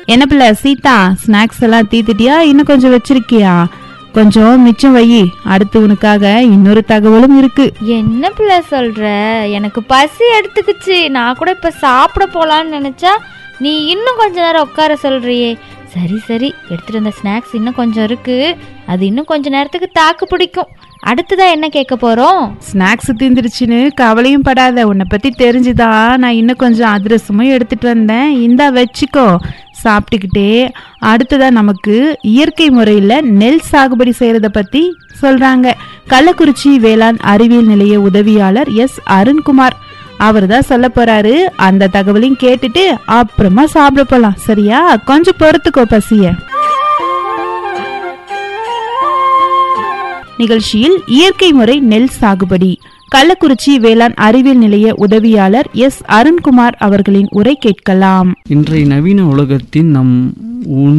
என்ன பிள்ளை சீதா ஸ்நாக்ஸ் எல்லாம் தீத்துட்டியா இன்னும் கொஞ்சம் வச்சிருக்கியா கொஞ்சம் மிச்சம் வை அடுத்து உனக்காக இன்னொரு தகவலும் இருக்கு என்ன பிள்ளை சொல்ற எனக்கு பசி எடுத்துக்கிச்சு நான் கூட இப்ப சாப்பிட போலான்னு நினைச்சா நீ இன்னும் கொஞ்ச நேரம் உட்கார சொல்றியே சரி சரி எடுத்துட்டு வந்த ஸ்நாக்ஸ் இன்னும் கொஞ்சம் இருக்கு அது இன்னும் கொஞ்ச நேரத்துக்கு தாக்கு பிடிக்கும் அடுத்ததா என்ன கேட்க போறோம் ஸ்நாக்ஸ் தீந்துருச்சுன்னு கவலையும் படாத உன்னை பத்தி தெரிஞ்சுதான் நான் இன்னும் கொஞ்சம் அதிரசமும் எடுத்துட்டு வந்தேன் இந்தா வச்சுக்கோ சாப்பிட்டுக்கிட்டே அடுத்ததா நமக்கு இயற்கை முறையில் நெல் சாகுபடி செய்யறத பத்தி சொல்றாங்க கள்ளக்குறிச்சி வேளாண் அறிவியல் நிலைய உதவியாளர் எஸ் அருண்குமார் அவர் தான் சொல்ல போறாரு அந்த தகவலையும் கேட்டுட்டு அப்புறமா சாப்பிட போலாம் சரியா கொஞ்சம் பொறுத்துக்கோ பசிய நிகழ்ச்சியில் இயற்கை முறை நெல் சாகுபடி கள்ளக்குறிச்சி வேளாண் அறிவியல் நிலைய உதவியாளர் எஸ் அருண்குமார் அவர்களின் உரை கேட்கலாம் இன்றைய நவீன உலகத்தின் நம் உண்